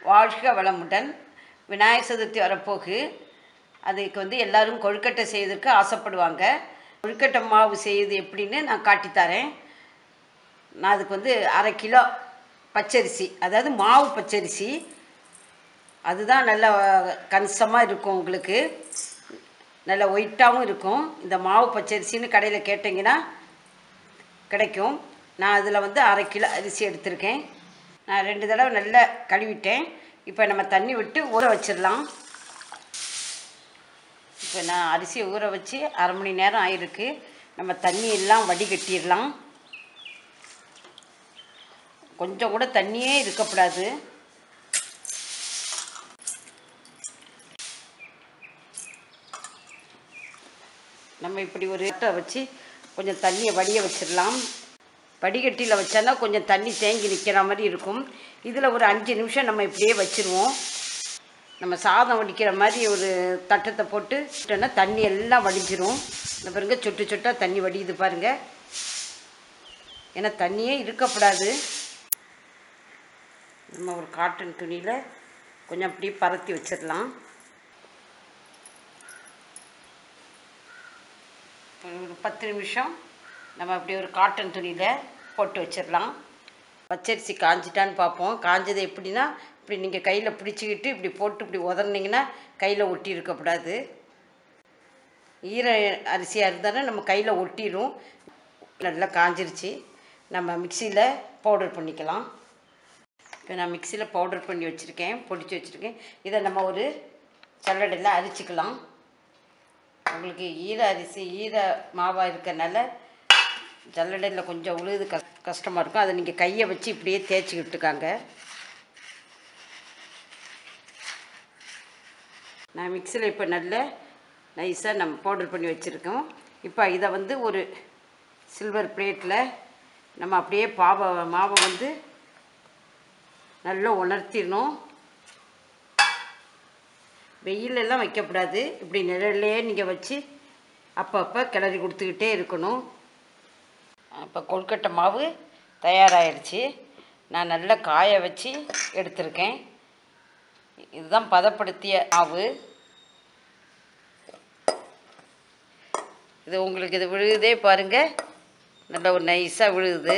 வாழ்க வளமுடன் விநாயகர் சதுர்த்தி வரப்போகு அதுக்கு வந்து எல்லாரும் கொழுக்கட்டை செய்வதற்கு ஆசைப்படுவாங்க கொழுக்கட்டை மாவு செய்யுது எப்படின்னு நான் காட்டித்தரேன் நான் அதுக்கு வந்து அரை கிலோ பச்சரிசி அதாவது மாவு பச்சரிசி அதுதான் நல்ல கன்சமாக இருக்கும் உங்களுக்கு நல்ல ஒயிட்டாகவும் இருக்கும் இந்த மாவு பச்சரிசின்னு கடையில் கேட்டிங்கன்னா கிடைக்கும் நான் அதில் வந்து அரை கிலோ அரிசி எடுத்திருக்கேன் நான் ரெண்டு தடவை நல்லா கழுவிட்டேன் இப்போ நம்ம தண்ணி விட்டு ஊற வச்சிடலாம் இப்போ நான் அரிசியை ஊற வச்சு அரை மணி நேரம் ஆயிருக்கு நம்ம தண்ணி எல்லாம் வடிகட்டிடலாம் கொஞ்சம் கூட தண்ணியே இருக்கக்கூடாது நம்ம இப்படி ஒரு தட்டை வச்சு கொஞ்சம் தண்ணியை வடிய வச்சிடலாம் வடிகட்டியில் வச்சோன்னா கொஞ்சம் தண்ணி தேங்கி நிற்கிற மாதிரி இருக்கும் இதில் ஒரு அஞ்சு நிமிஷம் நம்ம இப்படியே வச்சுருவோம் நம்ம சாதம் வடிக்கிற மாதிரி ஒரு தட்டத்தை போட்டு விட்டோன்னா தண்ணி எல்லாம் வடிஞ்சிரும் இந்த பாருங்க சொட்டு சொட்டாக தண்ணி வடியுது பாருங்க ஏன்னா தண்ணியே இருக்கக்கூடாது நம்ம ஒரு காட்டன் துணியில் கொஞ்சம் அப்படியே பரத்தி வச்சிடலாம் ஒரு பத்து நிமிஷம் நம்ம அப்படி ஒரு காட்டன் துணியில் போட்டு வச்சிடலாம் பச்சரிசி காஞ்சிட்டான்னு பார்ப்போம் காஞ்சது எப்படின்னா இப்படி நீங்கள் கையில் பிடிச்சிக்கிட்டு இப்படி போட்டு இப்படி உதறினீங்கன்னா கையில் ஒட்டி இருக்கக்கூடாது ஈர அரிசியாக இருந்தாலும் நம்ம கையில் ஒட்டிடும் நல்லா காஞ்சிருச்சு நம்ம மிக்சியில் பவுடர் பண்ணிக்கலாம் இப்போ நான் மிக்சியில் பவுடர் பண்ணி வச்சுருக்கேன் பொடிச்சு வச்சுருக்கேன் இதை நம்ம ஒரு சல்லடையில் அரிச்சிக்கலாம் உங்களுக்கு ஈர அரிசி ஈர மாவாக இருக்கறனால ஜல்லடையில் கொஞ்சம் உழுது கஷ் கஷ்டமாக இருக்கும் அதை நீங்கள் கையை வச்சு இப்படியே தேய்ச்சி விட்டுக்காங்க நான் மிக்சியில் இப்போ நல்ல நைஸாக நம்ம பவுடர் பண்ணி வச்சுருக்கோம் இப்போ இதை வந்து ஒரு சில்வர் பிளேட்டில் நம்ம அப்படியே பாவை மாவை வந்து நல்லா உணர்த்திடணும் வெயிலெல்லாம் வைக்கக்கூடாது இப்படி நிழல்லையே நீங்கள் வச்சு அப்பப்போ கிளறி கொடுத்துக்கிட்டே இருக்கணும் இப்போ கொழுக்கட்டை மாவு தயாராகிடுச்சு நான் நல்லா காய வச்சு எடுத்திருக்கேன் இதுதான் பதப்படுத்திய மாவு இது உங்களுக்கு இது விழுகுதே பாருங்கள் நல்லா ஒரு நைஸாக விழுகுது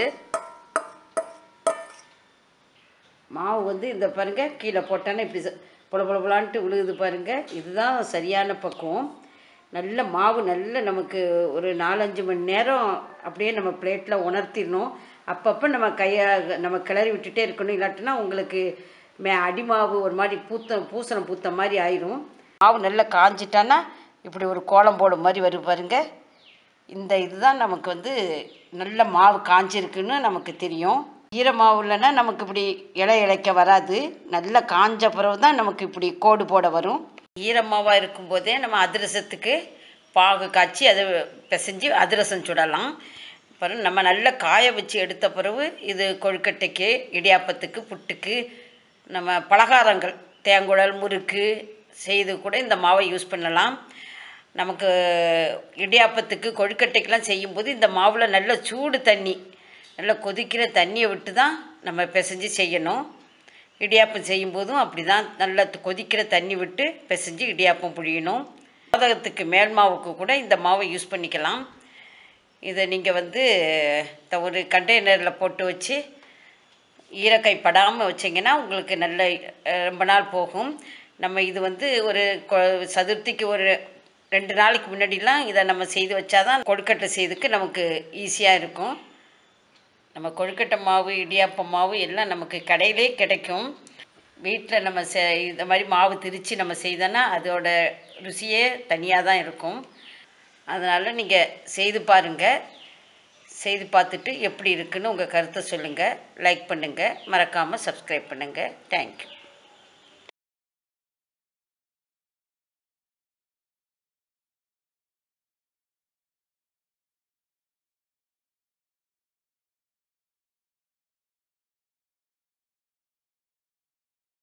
மாவு வந்து இந்த பாருங்கள் கீழே போட்டோன்னே இப்படி ச- பொல பொல பொலான்ட்டு விழுகுது பாருங்கள் இதுதான் சரியான பக்குவம் நல்ல மாவு நல்ல நமக்கு ஒரு நாலஞ்சு மணி நேரம் அப்படியே நம்ம பிளேட்டில் உணர்த்திடணும் அப்பப்போ நம்ம கையை நம்ம கிளறி விட்டுட்டே இருக்கணும் இல்லாட்டினா உங்களுக்கு மே அடிமாவு ஒரு மாதிரி பூத்த பூசணம் பூத்த மாதிரி ஆயிரும் மாவு நல்லா காஞ்சிட்டான்னா இப்படி ஒரு கோலம் போடும் மாதிரி வரும் பாருங்க இந்த இதுதான் நமக்கு வந்து நல்ல மாவு காஞ்சிருக்குன்னு நமக்கு தெரியும் ஈர மாவு இல்லைன்னா நமக்கு இப்படி இலை இலைக்க வராது நல்லா காஞ்ச பிறகு தான் நமக்கு இப்படி கோடு போட வரும் ஈரமாவாக இருக்கும்போதே நம்ம அதிரசத்துக்கு பாகு காய்ச்சி அதை பிசைஞ்சு அதிரசம் சுடலாம் அப்புறம் நம்ம நல்லா காய வச்சு எடுத்த பிறகு இது கொழுக்கட்டைக்கு இடியாப்பத்துக்கு புட்டுக்கு நம்ம பலகாரங்கள் தேங்குழல் முறுக்கு செய்து கூட இந்த மாவை யூஸ் பண்ணலாம் நமக்கு இடியாப்பத்துக்கு கொழுக்கட்டைக்கெலாம் செய்யும்போது இந்த மாவில் நல்ல சூடு தண்ணி நல்லா கொதிக்கிற தண்ணியை விட்டு தான் நம்ம பிசைஞ்சு செய்யணும் இடியாப்பம் செய்யும்போதும் அப்படி தான் நல்லா கொதிக்கிற தண்ணி விட்டு பிசைஞ்சு இடியாப்பம் புழியணும் மோதகத்துக்கு மேல் மாவுக்கு கூட இந்த மாவை யூஸ் பண்ணிக்கலாம் இதை நீங்கள் வந்து இந்த ஒரு கண்டெய்னரில் போட்டு வச்சு ஈரக்கை படாமல் வச்சிங்கன்னா உங்களுக்கு நல்ல அஹ், ரொம்ப நாள் போகும் நம்ம இது வந்து ஒரு கொ- சதுர்த்திக்கு ஒரு ரெண்டு நாளைக்கு முன்னாடிலாம் இதை நம்ம செய்து வச்சாதான் கொழுக்கட்டை செய்துக்கு நமக்கு ஈஸியாக இருக்கும் நம்ம கொழுக்கட்டை மாவு இடியாப்பம் மாவு எல்லாம் நமக்கு கடையிலே கிடைக்கும் வீட்டில் நம்ம செ இந்த மாதிரி மாவு திரித்து நம்ம செய்தோன்னா அதோட ருசியே தனியாக தான் இருக்கும் அதனால் நீங்கள் செய்து பாருங்கள் செய்து பார்த்துட்டு எப்படி இருக்குன்னு உங்கள் கருத்தை சொல்லுங்கள் லைக் பண்ணுங்கள் மறக்காமல் சப்ஸ்கிரைப் பண்ணுங்கள் தேங்க்யூ